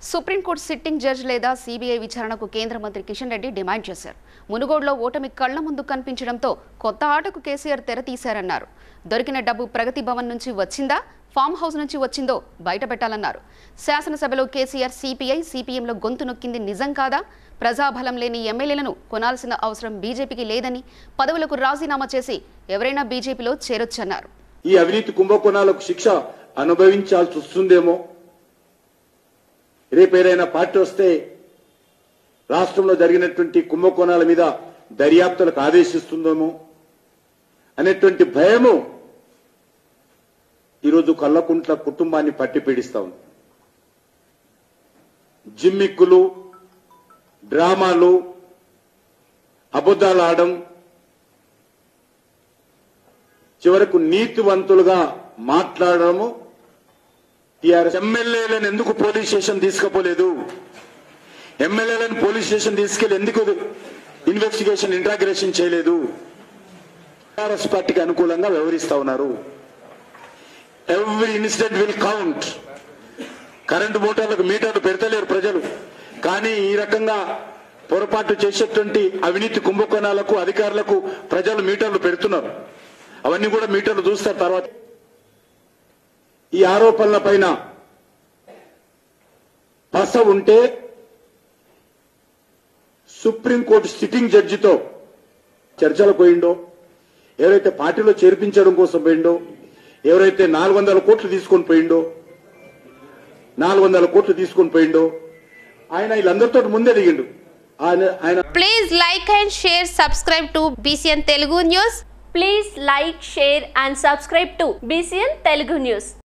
Supreme court sitting judge లేదా CBI విచారణకు కేంద్ర మంత్రి కిషన్ రెడ్డి డిమాండ్ చేశారు మునుగోడులో ఓటమి కళ్ల ముందు కనిపించడంతో కొత్త ఆటకు కేసీఆర్ తెర తీశారన్నారు దొరికిన డబ్బు ప్రగతి భవన్ నుంచి వచ్చిందా ఫామ్ హౌస్ నుంచి వచ్చిందో బయటపెట్టాలన్నారు శాసనసభలో కేసీఆర్ సిపిఐ సిపిఎంలో గొంతు నొక్కింది నిజం కాదా ప్రజాబలం లేని ఎమ్మెల్యేలను కొనాల్సిన అవసరం బీజేపీకి లేదని పదవులకు రాజీనామా చేసి ఎవరైనా బీజేపీలో చేరొచ్చన్నారు ఈ అవినీతి కుంభకోణాలకు శిక్ష అనుభవించాల్సి వస్తుందేమో రేపు ఏదైనా పార్టీ వస్తే రాష్ట్రంలో జరిగినటువంటి కుంభకోణాల మీద దర్యాప్తులకు ఆదేశిస్తుందేమో అనేటువంటి భయము ఈరోజు కల్లకుంట్ల కుటుంబాన్ని పట్టి పీడిస్తా ఉంది జిమ్మిక్కులు డ్రామాలు అబద్దాలు ఆడడం చివరకు నీతివంతులుగా మాట్లాడడము టీఆర్ఎస్ ఎమ్మెల్యేలను ఎందుకు పోలీస్ స్టేషన్ తీసుకుపోలేదు ఎమ్మెల్యేలను పోలీస్ స్టేషన్ తీసుకెళ్లి ఎందుకు ఇన్వెస్టిగేషన్ ఇంట్రాగ్రేషన్ చేయలేదు టీఆర్ఎస్ పార్టీకి అనుకూలంగా వ్యవహరిస్తా ఉన్నారు every incident will count current మోటార్లకు మీటర్లు పెడతలేరు ప్రజలు కానీ ఈ రకంగా పొరపాటు చేసేటువంటి అవినీతి కుంభకోణాలకు అధికారులకు ప్రజలు మీటర్లు పెడుతున్నారు అవన్నీ కూడా మీటర్లు చూస్తారు తర్వాత ఈ ఆరోపణల పైన పస ఉంటే సుప్రీంకోర్టు సిట్టింగ్ జడ్జితో చర్చలు పోయిండో ఎవరైతే పార్టీలో చేర్పించడం కోసం పోయిండో ఎవరైతే నాలుగు వందల కోట్లు తీసుకొని పోయిండో నాలుగు వందల కోట్లు తీసుకొని పోయిండో ఆయన వీళ్ళందరితో ముందే దిగిండు ఆయన ఆయన Please like and share, subscribe to BCN Telugu News. Please like, share and subscribe to BCN Telugu News.